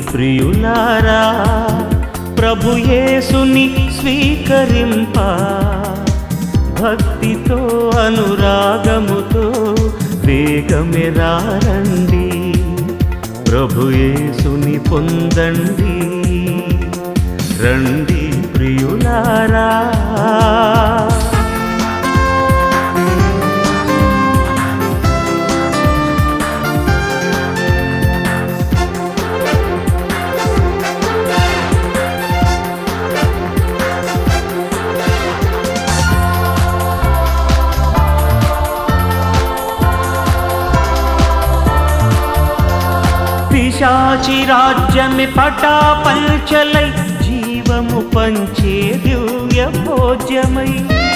ప్రియులారా ప్రభు యేసుని స్వీకరింప భక్తితో అనురాగముతో వేగమెరారండి ప్రభు యేసుని పొందండి రండి ప్రియులారా పిశాచి రాజ్యమి పటా పంచలై జీవము పంచే దివ్య భోజ్యమై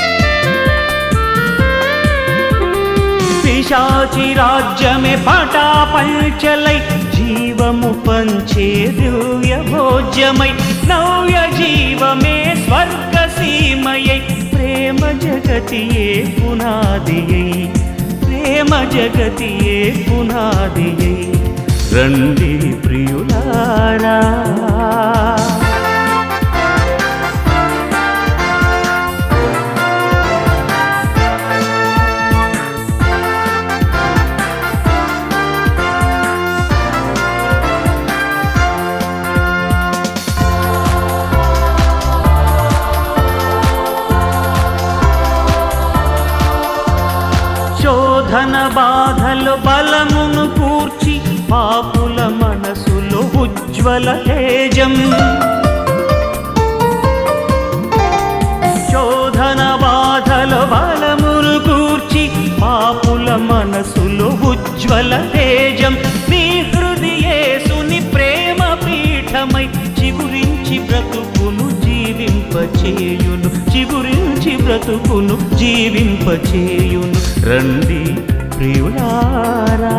పిశాచి రాజ్యమి పటా పంచలై జీవము పంచే దివ్య భోజ్యమై నవ్య జీవమే స్వర్గ సీమయై ప్రేమ జగతియే పునాదియై ప్రేమ జగతియే పునాదియై రండి ప్రియులారా శోధన బాధలు బలమును కూర్చి పాపుల మనసులో ఉజ్వల తేజం శోధన బాధల బలమును కూర్చి పాపుల మనసులో ఉజ్వల తేజం నీ హృదయేసుని ప్రేమ పీఠమై చిగురించి బ్రతుకును జీవింపచేయును చిగురించి బ్రతుకును జీవింపచేయును రండి ప్రియులారా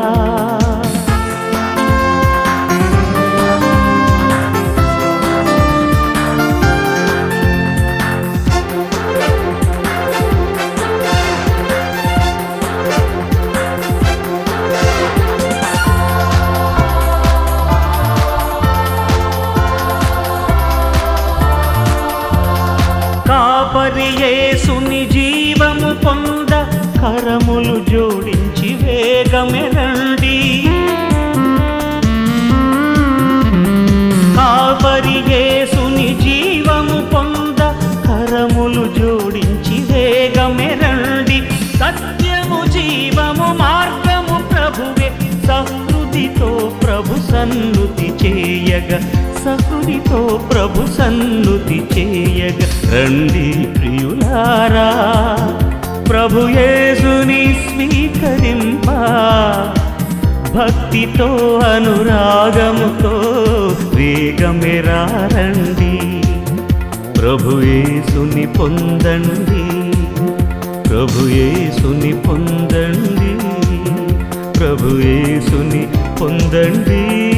కాపరి యేసుని జీవము పొంద కరములు జోడించి వేగమెరండి కాపరి యేసుని జీవము పొంద కరములు జోడించి వేగమెరండి సత్యము జీవము మార్గము ప్రభువే సహృదితో ప్రభు సన్నుతి చేయగ సహృదితో ప్రభు సన్నుతి చేయగ రండి ప్రియులారా ప్రభు యేసుని స్వీకరింప భక్తితో అనురాగముతో వేగమెరారండి ప్రభు యేసుని పొందండి ప్రభు యేసుని పొందండి ప్రభు యేసుని పొందండి